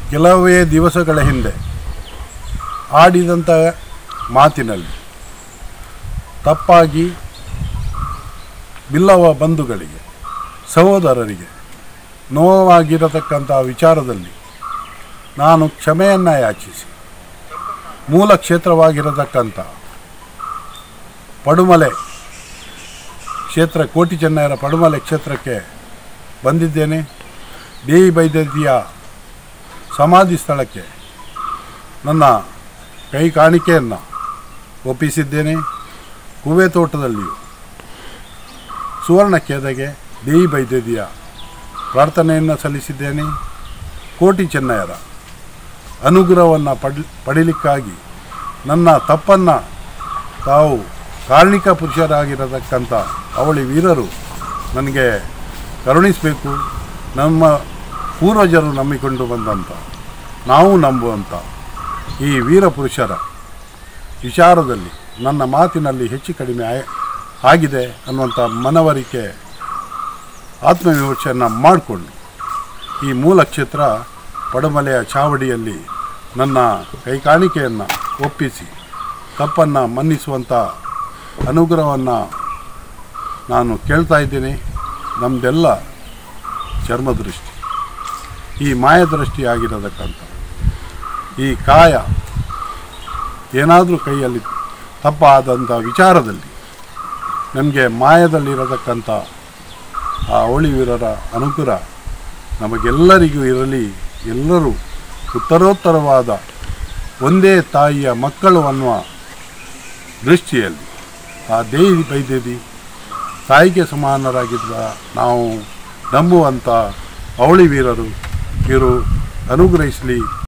ಕೆಲವೇ ದಿವಸಗಳ ಹಿಂದೆ ಆಡಿದಂಥ ಮಾತಿನಲ್ಲಿ ತಪ್ಪಾಗಿ ಬಿಲ್ಲವ ಬಂಧುಗಳಿಗೆ ಸಹೋದರರಿಗೆ ನೋವಾಗಿರತಕ್ಕಂಥ ವಿಚಾರದಲ್ಲಿ ನಾನು ಕ್ಷಮೆಯನ್ನು ಯಾಚಿಸಿ ಮೂಲ ಕ್ಷೇತ್ರವಾಗಿರತಕ್ಕಂಥ ಪಡುಮಲೆ ಕ್ಷೇತ್ರ ಕೋಟಿ ಚೆನ್ನೈಯರ ಪಡುಮಲೆ ಕ್ಷೇತ್ರಕ್ಕೆ ಬಂದಿದ್ದೇನೆ ದೇವಿ ಬೈದ್ಯತಿಯ ಸಮಾಧಿ ಸ್ಥಳಕ್ಕೆ ನನ್ನ ಕೈ ಕಾಣಿಕೆಯನ್ನು ಒಪ್ಪಿಸಿದ್ದೇನೆ ಹೂವೆ ತೋಟದಲ್ಲಿಯೂ ಸುವರ್ಣ ಕೇದಗೆ ದೇವಿ ಬೈದ್ಯದಿಯ ಪ್ರಾರ್ಥನೆಯನ್ನು ಸಲ್ಲಿಸಿದ್ದೇನೆ ಕೋಟಿ ಚೆನ್ನಯರ ಅನುಗ್ರಹವನ್ನು ಪಡಿ ಪಡೀಲಿಕ್ಕಾಗಿ ನನ್ನ ತಪ್ಪನ್ನು ತಾವು ಕಾರಣಿಕ ಪುರುಷರಾಗಿರತಕ್ಕಂಥ ಅವಳಿ ವೀರರು ನನಗೆ ಕರುಣಿಸಬೇಕು ನಮ್ಮ ಪೂರ್ವಜರು ನಂಬಿಕೊಂಡು ಬಂದಂಥ ನಾವು ನಂಬುವಂಥ ಈ ವೀರ ಪುರುಷರ ವಿಚಾರದಲ್ಲಿ ನನ್ನ ಮಾತಿನಲ್ಲಿ ಹೆಚ್ಚು ಕಡಿಮೆ ಆಯ- ಆಗಿದೆ ಅನ್ನುವಂಥ ಮನವರಿಕೆ ಆತ್ಮವಿಮರ್ಶೆಯನ್ನು ಮಾಡಿಕೊಂಡು ಈ ಮೂಲ ಕ್ಷೇತ್ರ ಪಡಮಲೆಯ ಚಾವಡಿಯಲ್ಲಿ ನನ್ನ ಕೈಕಾಣಿಕೆಯನ್ನು ಒಪ್ಪಿಸಿ ತಪ್ಪನ್ನು ಮನ್ನಿಸುವಂಥ ಅನುಗ್ರಹವನ್ನು ನಾನು ಕೇಳ್ತಾ ಇದ್ದೀನಿ ನಮ್ಮದೆಲ್ಲ ಚರ್ಮದೃಷ್ಟಿ ಈ ಮಾಯದೃಷ್ಟಿ ಆಗಿರತಕ್ಕಂಥ ಈ ಕಾಯ ಏನಾದರೂ ಕೈಯಲ್ಲಿ ತಪ್ಪಾದಂಥ ವಿಚಾರದಲ್ಲಿ ನಮಗೆ ಮಾಯದಲ್ಲಿರತಕ್ಕಂಥ ಆ ಅವಳಿ ವೀರರ ಅನುಗ್ರಹ ನಮಗೆಲ್ಲರಿಗೂ ಇರಲಿ ಎಲ್ಲರೂ ಉತ್ತರೋತ್ತರವಾದ ಒಂದೇ ತಾಯಿಯ ಮಕ್ಕಳು ಅನ್ನುವ ದೃಷ್ಟಿಯಲ್ಲಿ ಆ ದೇವಿ ಬೈದೇವಿ ತಾಯಿಗೆ ಸಮಾನರಾಗಿದ್ದ ನಾವು ನಂಬುವಂಥ ಅವಳಿ ವೀರರು ಇವರು ಅನುಗ್ರಹಿಸಲಿ